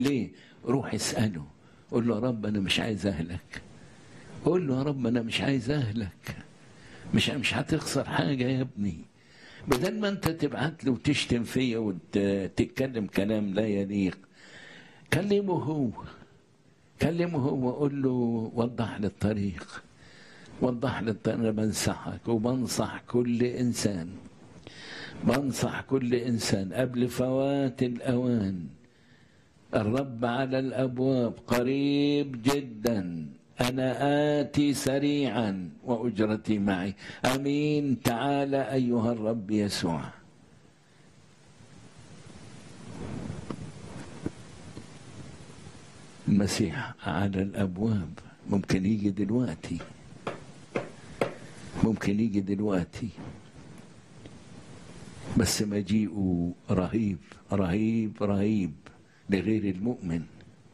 ليه روح اسأله قول له يا رب أنا مش عايز أهلك قول له يا رب أنا مش عايز أهلك مش مش هتخسر حاجة يا ابني بدل ما أنت تبعت له وتشتم فيا وتتكلم كلام لا يليق كلمه هو كلمه هو وقول له وضح لي الطريق وضح لي الطريق أنا بنصحك وبنصح كل إنسان بنصح كل إنسان قبل فوات الأوان الرب على الأبواب قريب جدا أنا آتي سريعا وأجرتي معي أمين تعالى أيها الرب يسوع المسيح على الأبواب ممكن يجي دلوقتي ممكن يجي دلوقتي بس مجيئه رهيب رهيب رهيب لغير المؤمن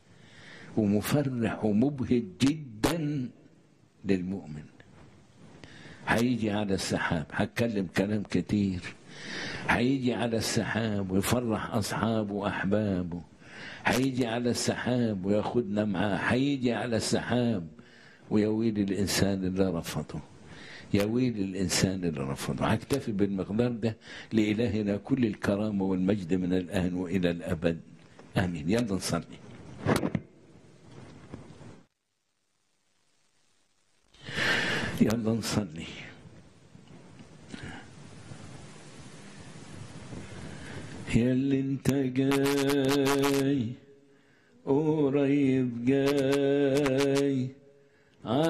ومفرح ومبهج جدا للمؤمن هيجي على السحاب هتكلم كلام كتير هيجي على السحاب ويفرح أصحابه وأحبابه هيجي على السحاب وياخدنا معاه هيجي على السحاب ويا ويل الإنسان اللي رفضه يا ويل الإنسان اللي رفضه هكتفي بالمقدار ده لإلهنا كل الكرامة والمجد من الآن وإلى الأبد آمين يلا نصلي يلا نصلي يا اللي انت جاي قريب جاي